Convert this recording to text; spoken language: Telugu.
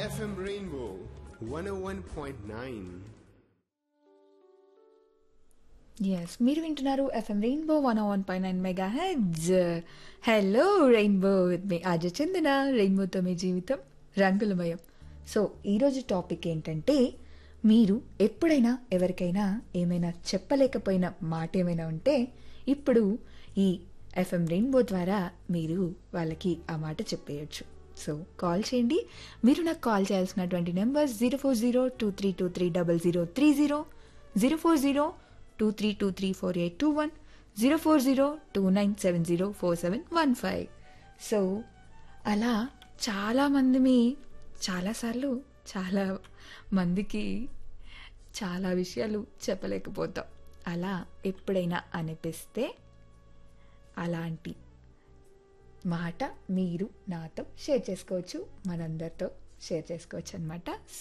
FM Rainbow 101.9. ఎస్ మీరు వింటున్నారు ఎఫ్ఎం రెయిన్బో వన్ వన్ పై nine megahertz hello Rainbow with మీ ఆజ చందన రెయిన్బోతో మీ జీవితం రంగులమయం సో ఈరోజు టాపిక్ ఏంటంటే మీరు ఎప్పుడైనా ఎవరికైనా ఏమైనా చెప్పలేకపోయిన మాట ఏమైనా ఉంటే ఇప్పుడు ఈ ఎఫ్ఎం రెయిన్బో ద్వారా మీరు వాళ్ళకి ఆ మాట చెప్పేయచ్చు సో కాల్ చేయండి మీరు నాకు కాల్ చేయాల్సినటువంటి number zero four zero two three two three double zero three zero zero four zero two three two three four eight two one zero four zero two nine seven zero four seven one five so అలా చాలామంది మీ చాలాసార్లు చాలా మందికి చాలా విషయాలు చెప్పలేకపోతాం అలా ఎప్పుడైనా అనిపిస్తే అలాంటి మాట మీరు నాతో షేర్ చేసుకోవచ్చు మనందరితో షేర్ చేసుకోవచ్చు అనమాట